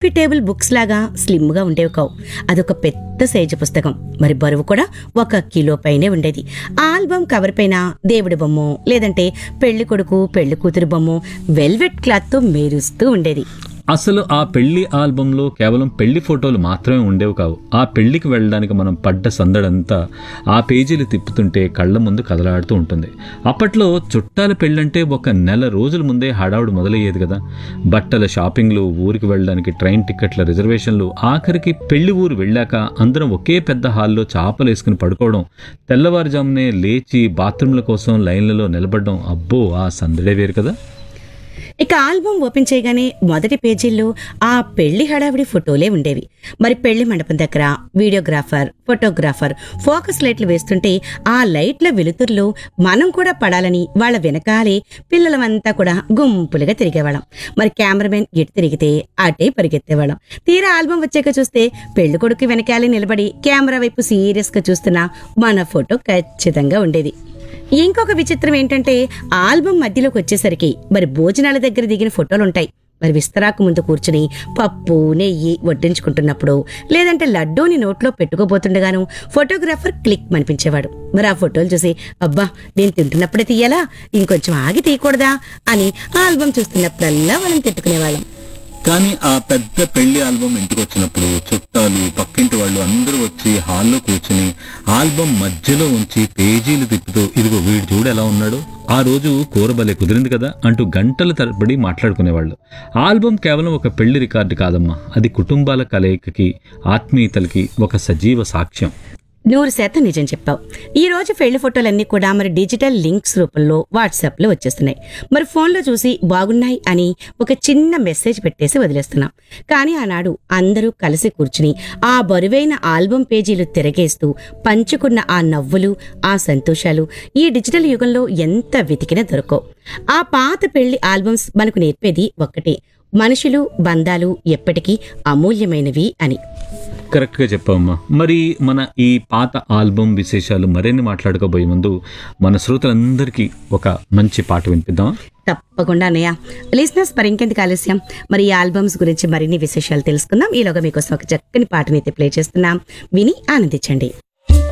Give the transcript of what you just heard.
coffee table books లాగా స్లిమ్గా ఉండేవి కావు అదొక పెద్ద సైజు పుస్తకం మరి బరువు కూడా ఒక కిలో పైనే ఉండేది ఆ ఆల్బమ్ కవర్ పైన దేవుడి బొమ్మ లేదంటే పెళ్లి కొడుకు పెళ్లి కూతురు బొమ్మ వెల్వెట్ క్లాత్తో మెరుస్తూ ఉండేది అసలు ఆ పెళ్లి ఆల్బంలో కేవలం పెళ్లి ఫోటోలు మాత్రమే ఉండేవి కావు ఆ పెళ్లికి వెళ్ళడానికి మనం పడ్డ సందడంతా ఆ పేజీలు తిప్పుతుంటే కళ్ళ ముందు కదలాడుతూ ఉంటుంది అప్పట్లో చుట్టాల పెళ్ళంటే ఒక నెల రోజుల ముందే హడావుడు మొదలయ్యేది కదా బట్టల షాపింగ్లు ఊరికి వెళ్ళడానికి ట్రైన్ టికెట్ల రిజర్వేషన్లు ఆఖరికి పెళ్లి ఊరు వెళ్ళాక అందరం ఒకే పెద్ద హాల్లో చాపలు వేసుకుని పడుకోవడం తెల్లవారుజామునే లేచి బాత్రూంల కోసం లైన్లలో నిలబడడం అబ్బో ఆ సందడే వేరు కదా ఇక ఆల్బమ్ ఓపెన్ చేయగానే మొదటి పేజీల్లో ఆ పెళ్లి హడావిడి ఫోటోలే ఉండేవి మరి పెళ్లి మండపం దగ్గర వీడియోగ్రాఫర్ ఫోటోగ్రాఫర్ ఫోకస్ లైట్లు వేస్తుంటే ఆ లైట్ల వెలుతురులో మనం కూడా పడాలని వాళ్ళ వెనకాలే పిల్లలమంతా కూడా గుంపులుగా తిరిగేవాళ్ళం మరి కెమెరామెన్ ఎటు తిరిగితే అటే పరిగెత్తేవాళ్ళం తీరా ఆల్బమ్ వచ్చాక చూస్తే పెళ్లి కొడుకు వెనకాలే నిలబడి కెమెరా వైపు సీరియస్ గా చూస్తున్న మన ఫోటో ఖచ్చితంగా ఉండేది ఇంకొక విచిత్రం ఏంటంటే ఆల్బమ్ మధ్యలోకి వచ్చేసరికి మరి భోజనాల దగ్గర దిగిన ఫోటోలుంటాయి మరి విస్తరాకు ముందు కూర్చుని పప్పు నెయ్యి వడ్డించుకుంటున్నప్పుడు లేదంటే లడ్డూని నోట్లో పెట్టుకోబోతుండగాను ఫోటోగ్రాఫర్ క్లిక్ అనిపించేవాడు మరి ఆ ఫోటోలు చూసి అబ్బా నేను తింటున్నప్పుడే తీయాలా ఇంకొంచెం ఆగి తీయకూడదా అని ఆ ఆల్బమ్ చూస్తున్నప్పుడల్లా వాళ్ళని తిట్టుకునేవాళ్ళం కానీ ఆ పెద్ద పెళ్లి ఆల్బమ్ ఇంటికి వచ్చినప్పుడు చుట్టాలు పక్కింటి వాళ్ళు అందరూ వచ్చి హాల్లో కూర్చుని ఆల్బమ్ మధ్యలో ఉంచి పేజీలు తిప్పుతూ ఇదిగో వీడు చూడు ఎలా ఉన్నాడు ఆ రోజు కూర భలే కుదిరింది కదా అంటూ గంటల తరబడి మాట్లాడుకునేవాళ్ళు ఆల్బమ్ కేవలం ఒక పెళ్లి రికార్డు కాదమ్మా అది కుటుంబాల కలయికకి ఆత్మీయతలకి ఒక సజీవ సాక్ష్యం నూరు శాతం నిజం చెప్పావు ఈ రోజు పెళ్లి ఫోటోలన్నీ కూడా మరి డిజిటల్ లింక్స్ రూపంలో వాట్సాప్ లో వచ్చేస్తున్నాయి మరి ఫోన్లో చూసి బాగున్నాయి అని ఒక చిన్న మెసేజ్ పెట్టేసి వదిలేస్తున్నాం కానీ ఆనాడు అందరూ కలిసి కూర్చుని ఆ బరువైన ఆల్బమ్ పేజీలు తిరగేస్తూ పంచుకున్న ఆ నవ్వులు ఆ సంతోషాలు ఈ డిజిటల్ యుగంలో ఎంత వెతికినా దొరకవు ఆ పాత పెళ్లి ఆల్బమ్స్ మనకు నేర్పేది ఒక్కటే మనుషులు బంధాలు ఎప్పటికీ అమూల్యమైనవి అని కరెక్ట్గా చెప్పావమ్మా మరి మన ఈ పాత ఆల్బమ్ విశేషాలు మరిన్ని మాట్లాడుకోబోయే ముందు మన శ్రోతలందరికీ ఒక మంచి పాట వినిపిద్దామా తప్పకుండా అన్నయ్య లిసినర్స్ మరి ఇంకెందుకు ఆలస్యం మరి ఈ ఆల్బమ్స్ గురించి మరిన్ని విశేషాలు తెలుసుకుందాం ఈలోగా మీకోసం ఒక చక్కని పాటనైతే ప్లే చేస్తున్నాం విని ఆనందించండి